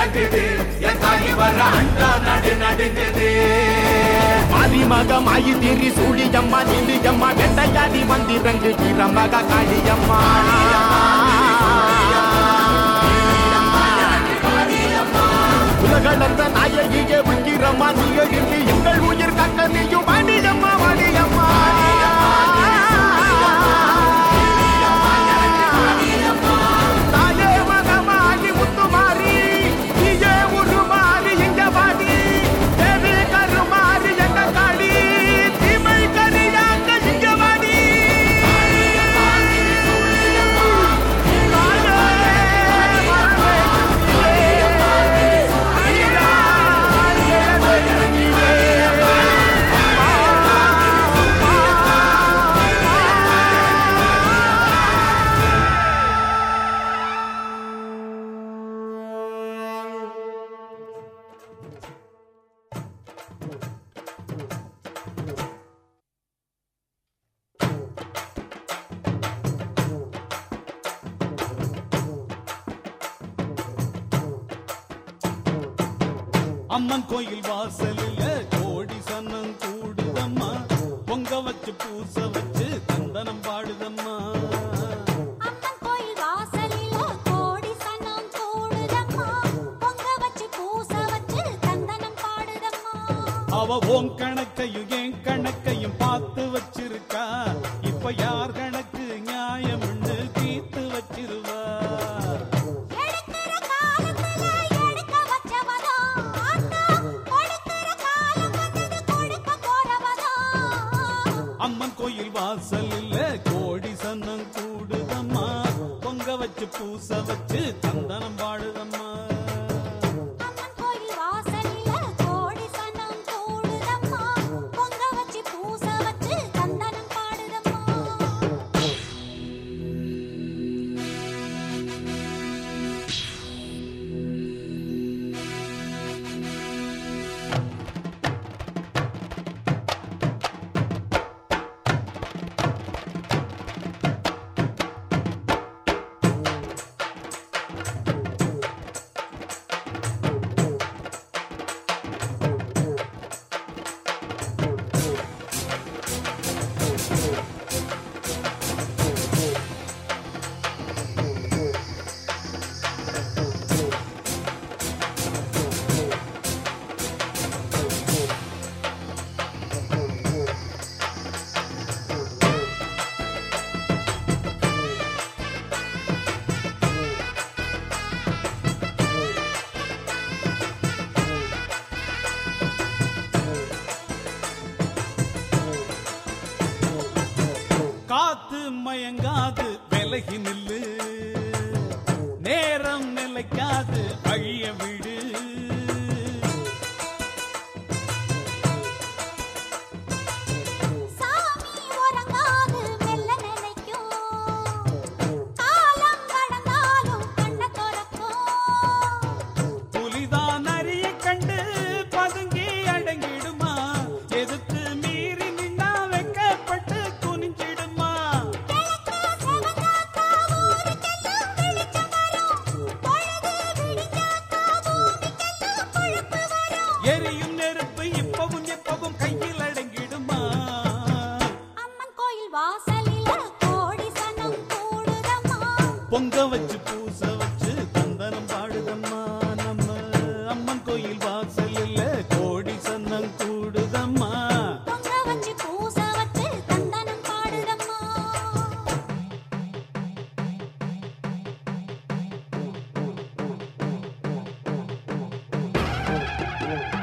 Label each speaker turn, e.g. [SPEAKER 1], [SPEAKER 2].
[SPEAKER 1] இறங்குது என் தாய் வர அண்டா நடு நடுங்குது
[SPEAKER 2] மக மாயி திரி சூழியம்மா நீலியம்மா வெண்டையாடி வந்திறங்கு வீரமக காளியம்மா உலகளந்த நாயகியே விக்கிரம்மா நீ எழுந்து எங்கள் உயிர் கக்க நீயும் வாணியம்மா வாணியம்மா தாயே மகமாகி முத்துமாரி நீயே உருமாறி இங்க வாடி தேவி கருமாறி எங்க காளி தீமை கரியாங்க இங்க வாடி
[SPEAKER 3] அம்மன் கோயில் வாசலில் கோடி சன்னம் கூடுதம்மா பொங்க வச்சு பூச வச்சு தந்தனம் பாடுதம்மா
[SPEAKER 4] அம்மன் கோயில் வாசலில கோடி சனம் கூடுதம்மா பொங்க வச்சு பூச வச்சு தந்தனம் பாடுதம்மா
[SPEAKER 3] அவ ஓம் கணக்கையும் என் கணக்கையும் பார்த்து வச்சிருக்கா இப்ப யார் கணக்கு நியாயம்னு தீர்த்து வச்சிருவா
[SPEAKER 4] எடுக்கிற காலத்துல எடுக்க வச்சவதா ஆத்தா கொடுக்கிற காலம் வந்தது கொடுக்க போறவதா
[SPEAKER 3] அம்மன் கோயில் வாசலில் கோடி சன்னம் கூடுதம்மா பொங்க வச்சு பூச வச்சு தந்தனம் பாடுதம்மா
[SPEAKER 4] அம்மன் கோயில் வாசலில கோடி சனம் கூடுதம்மா பொங்க வச்சு பூச வச்சு தந்தனம் பாடுதம்மா
[SPEAKER 3] காத்து மயங்காது விலகி நில்லு நேரம் நிலைக்காது வழிய விடு
[SPEAKER 4] சாமி உறங்காது மெல்ல நினைக்கும் காலம் கடந்தாலும் கண்ண துறக்கும்
[SPEAKER 3] புலிதான் அரிய கண்டு பதுங்கி அடங்கிடுமா எதுக்கு மீறி நின்னா வெக்கப்பட்டு குனிஞ்சிடுமா
[SPEAKER 4] கிழக்கு செவந்தாத்தா ஊருக்கெல்லாம் வெளிச்சம் வரும் பொழுது விடிஞ்சாத்தா பூமிக்கெல்லாம் பொழப்பு வரும்
[SPEAKER 3] எரியும் நெருப்பு இப்பவும் எப்பவும் கையில் அடங்கிடுமா
[SPEAKER 4] அம்மன் கோயில் வாசலில கோடி சனம் கூடுதம்மா
[SPEAKER 3] பொங்க வச்சு பூச வச்சு தந்தனம் பாடுதம்மா நம்ம அம்மன் கோயில் வாசலில் கோடி சன்னம் கூடுதம்மா
[SPEAKER 4] பொங்க வச்சு பூச வச்சு தந்தனம் பாடுதம்மா
[SPEAKER 3] ஆ